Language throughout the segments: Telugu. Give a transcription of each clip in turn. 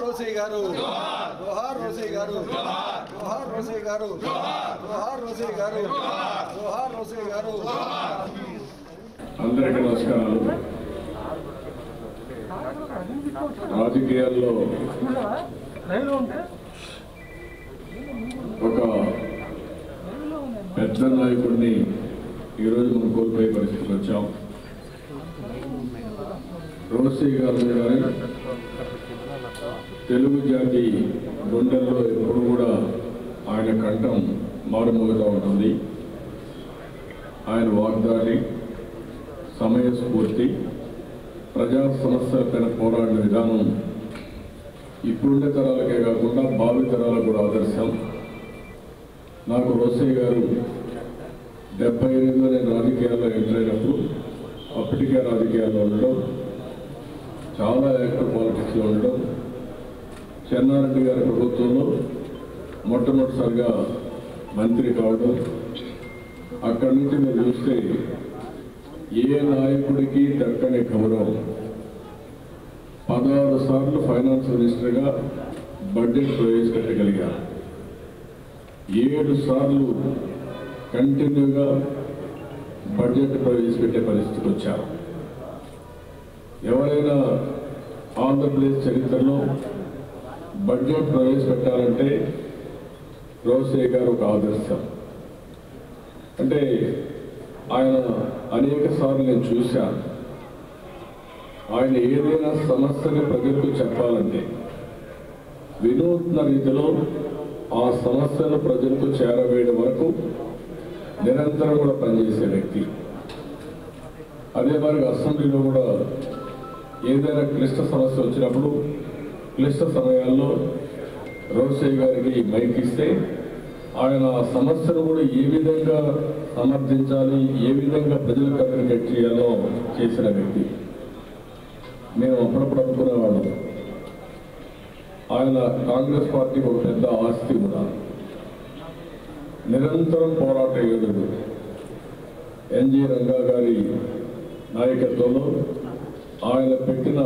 రోసే గారు జోహార్ రోసే గారు జోహార్ రోసే గారు జోహార్ రోసే గారు జోహార్ రోసే గారు అందరికీ నమస్కారాలు రాజకీయాల్లో ఒక పెద్ద నాయకుడిని ఈరోజు మనం కోల్పోయే పరిస్థితికి వచ్చాం రోసీ గారు గారి తెలుగు జాతి గుండెల్లో ఎప్పుడు కూడా ఆయన కంఠం మారుమోగుతూ ఉంటుంది ఆయన వాగ్దాటి సమయస్ఫూర్తి ప్రజా సమస్యలపైన పోరాడిన విధానం ఇప్పుడుండే తరాలకే కాకుండా భావి తరాలకు కూడా ఆదర్శం నాకు రోసయ్య గారు డెబ్బై ఎనిమిదిలో నేను రాజకీయాల్లో ఎంటర్ అయినప్పుడు అప్పటికే రాజకీయాల్లో ఉండడం చాలా యాక్టివ్ పాలిటిక్స్లో ఉండడం చెన్నారెడ్డి గారి ప్రభుత్వంలో మొట్టమొదటిసారిగా మంత్రి కావడం అక్కడి నుంచి మీరు చూస్తే ఏ నాయకుడికి దక్కని గౌరవం పదహారు సార్లు ఫైనాన్స్ మినిస్టర్గా బడ్జెట్ ప్రవేశపెట్టగలిగారు ఏడు సార్లు కంటిన్యూగా బడ్జెట్ ప్రవేశపెట్టే పరిస్థితికి వచ్చారు ఎవరైనా ఆంధ్రప్రదేశ్ చరిత్రలో బడ్జెట్ ప్రవేశపెట్టాలంటే రోసే గారు ఒక ఆదర్శం అంటే ఆయన అనేక సార్లు నేను చూశాను ఆయన ఏదైనా సమస్యని ప్రజలకు చెప్పాలంటే వినూత్న రీతిలో ఆ సమస్యను ప్రజలకు చేరవేయడం వరకు నిరంతరం కూడా పనిచేసే వ్యక్తి అదే మరి అసెంబ్లీలో కూడా ఏదైనా క్లిష్ట సమస్య వచ్చినప్పుడు క్లిష్ట సమయాల్లో రోసయ్య గారికి మైక్ ఇస్తే ఆయన ఆ సమస్యను కూడా ఏ విధంగా సమర్థించాలి ఏ విధంగా ప్రజలకు కమ్యూనికేట్ చేయాలో చేసిన వ్యక్తి మేము అప్పుడప్పుడు అనుకునేవాళ్ళం ఆయన కాంగ్రెస్ పార్టీకి ఒక పెద్ద ఆస్తి కూడా నిరంతరం పోరాట యోధుడు ఎన్జి రంగా గారి నాయకత్వంలో ఆయన పెట్టిన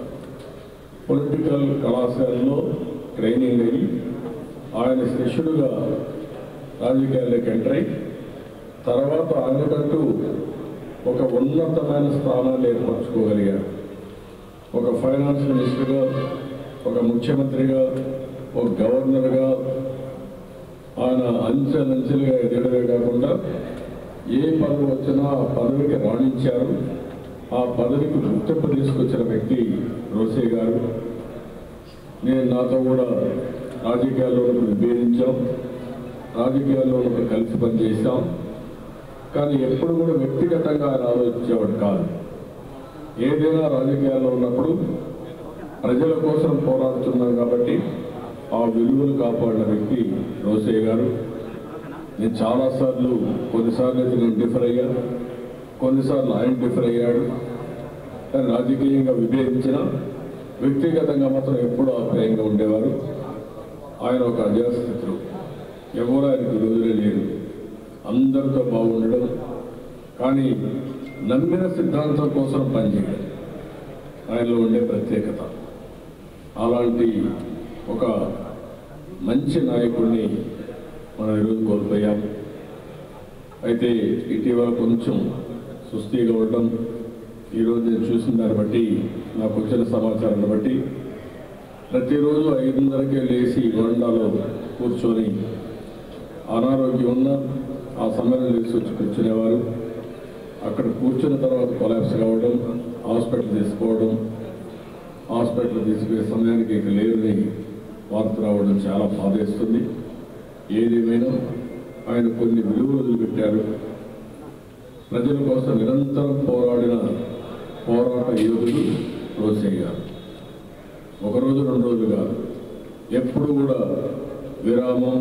పొలిటికల్ కళాశాలలో ట్రైనింగ్ అయ్యి ఆయన శిష్యుడుగా రాజకీయాల్లోకి ఎంటర్ అయి తర్వాత ఆయనకంటూ ఒక ఉన్నతమైన స్థానాన్ని ఏర్పరచుకోగలిగారు ఒక ఫైనాన్స్ మినిస్టర్గా ఒక ముఖ్యమంత్రిగా ఒక గవర్నర్గా ఆయన అంచెలంచెలుగా ఎదగడమే కాకుండా ఏ పదవి వచ్చినా ఆ పదవికి రాణించారు ఆ పదవికి గుర్తింపు తీసుకొచ్చిన వ్యక్తి రోసే గారు నేను నాతో కూడా రాజకీయాల్లో ఉన్నప్పుడు విభేదించాం రాజకీయాల్లో ఉన్నప్పుడు కలిసి పనిచేశాం కానీ ఎప్పుడు కూడా వ్యక్తిగతంగా ఆయన ఆలోచించేవాడు కాదు ఏదైనా రాజకీయాల్లో ఉన్నప్పుడు ప్రజల కోసం పోరాడుతున్నాం కాబట్టి ఆ విలువలు కాపాడిన వ్యక్తి రోసయ్య గారు నేను చాలాసార్లు కొన్నిసార్లు అయితే నేను డిఫర్ అయ్యాను కొన్నిసార్లు ఆయన డిఫర్ అయ్యాడు కానీ రాజకీయంగా విభేదించిన వ్యక్తిగతంగా మాత్రం ఎప్పుడూ ఆప్యాయంగా ఉండేవారు ఆయన ఒక అజాస్థితులు ఎవరు ఆయనకు రోజులే లేరు అందరితో బాగుండడం కానీ నమ్మిన సిద్ధాంతం కోసం పనిచేయడం ఆయనలో ఉండే ప్రత్యేకత అలాంటి ఒక మంచి నాయకుడిని మనం ఈరోజు కోల్పోయాం అయితే ఇటీవల కొంచెం సుస్థిగా ఉండడం ఈరోజు నేను చూసిన దాన్ని బట్టి నాకు వచ్చిన సమాచారాన్ని బట్టి ప్రతిరోజు ఐదున్నరకే లేచి వరండాలో కూర్చొని అనారోగ్యం ఉన్న ఆ సమయంలో లేచి వచ్చి కూర్చునేవారు అక్కడ కూర్చున్న తర్వాత కొలాప్స్ కావడం హాస్పిటల్ తీసుకోవడం హాస్పిటల్ తీసుకునే సమయానికి ఇక లేరుని వార్త రావడం చాలా బాధేస్తుంది ఏదేమైనా ఆయన కొన్ని విలువలు వదిలిపెట్టారు ప్రజల కోసం నిరంతరం పోరాడిన పోరాట యోధుడు రోసయ్య గారు ఒకరోజు రెండు రోజులు కాదు ఎప్పుడు కూడా విరామం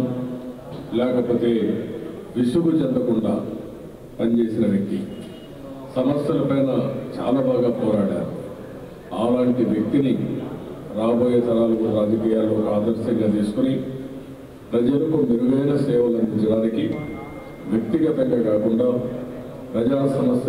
లేకపోతే విసుగు చెందకుండా పనిచేసిన వ్యక్తి సమస్యలపైన చాలా బాగా పోరాడారు అలాంటి వ్యక్తిని రాబోయే తరాలు కూడా రాజకీయాల్లో ఒక ఆదర్శంగా తీసుకుని ప్రజలకు మెరుగైన సేవలు అందించడానికి వ్యక్తిగతంగా కాకుండా ప్రజా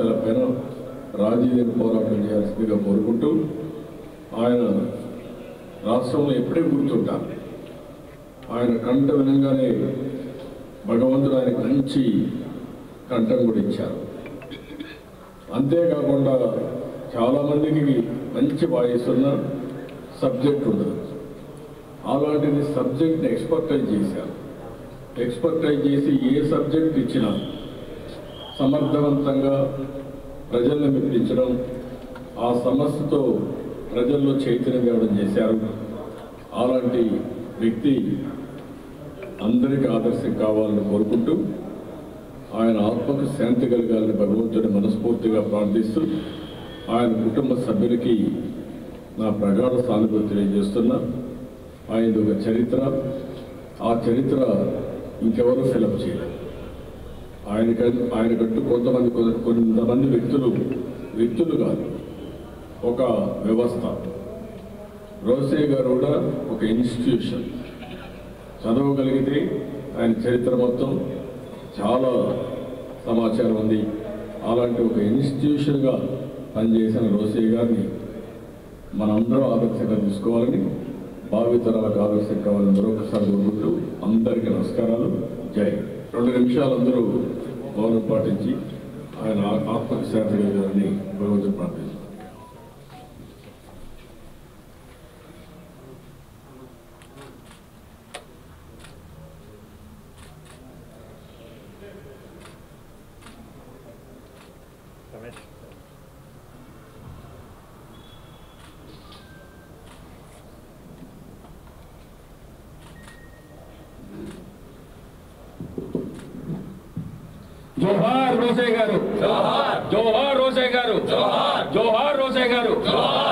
సమస్యలపైన రాజీని పోరాటం చేయాల్సిందిగా కోరుకుంటూ ఆయన రాష్ట్రంలో ఎప్పుడే గుర్తుంటారు ఆయన కంట వినంగానే భగవంతుడు ఆయనకు మంచి కంఠం కూడా ఇచ్చారు అంతేకాకుండా చాలామందికి మంచి వాయిస్ ఉన్న సబ్జెక్ట్ ఉండదు అలాంటిది సబ్జెక్ట్ని ఎక్స్పర్టైజ్ చేశారు ఎక్స్పర్టైజ్ చేసి ఏ సబ్జెక్ట్ ఇచ్చినా సమర్థవంతంగా ప్రజలను మెప్పించడం ఆ సమస్యతో ప్రజల్లో చైతన్యం తేవడం చేశారు అలాంటి వ్యక్తి అందరికీ ఆదర్శం కావాలని కోరుకుంటూ ఆయన ఆత్మకు శాంతి కలగాలని భగవంతుని మనస్ఫూర్తిగా ప్రార్థిస్తూ ఆయన కుటుంబ సభ్యులకి నా ప్రగాఢ సానుభూతి తెలియజేస్తున్నా ఆయనది ఒక చరిత్ర ఆ చరిత్ర ఇంకెవరూ ఫిలప్ చేయలేదు ఆయన ఆయన కట్టు కొంతమంది కొ- కొంతమంది వ్యక్తులు వ్యక్తులు కాదు ఒక వ్యవస్థ రోసే గారు కూడా ఒక ఇన్స్టిట్యూషన్ చదవగలిగితే ఆయన చరిత్ర మొత్తం చాలా సమాచారం ఉంది అలాంటి ఒక ఇన్స్టిట్యూషన్గా పనిచేసిన రోసే గారిని మనందరం ఆదర్శంగా తీసుకోవాలని భావితరాలకు ఆదర్శం కావాలని మరొకసారి కోరుకుంటూ అందరికీ నమస్కారాలు జై రెండు నిమిషాలు అందరూ మౌనం పాటించి ఆయన ఆత్మకు శాంతి కలగాలని భగవంతుడు ప్రార్థిస్తున్నాను జోహార్ రోసే గారు జోహార్ రోసే గారు జోహార్ జోహార్ రోసే గారు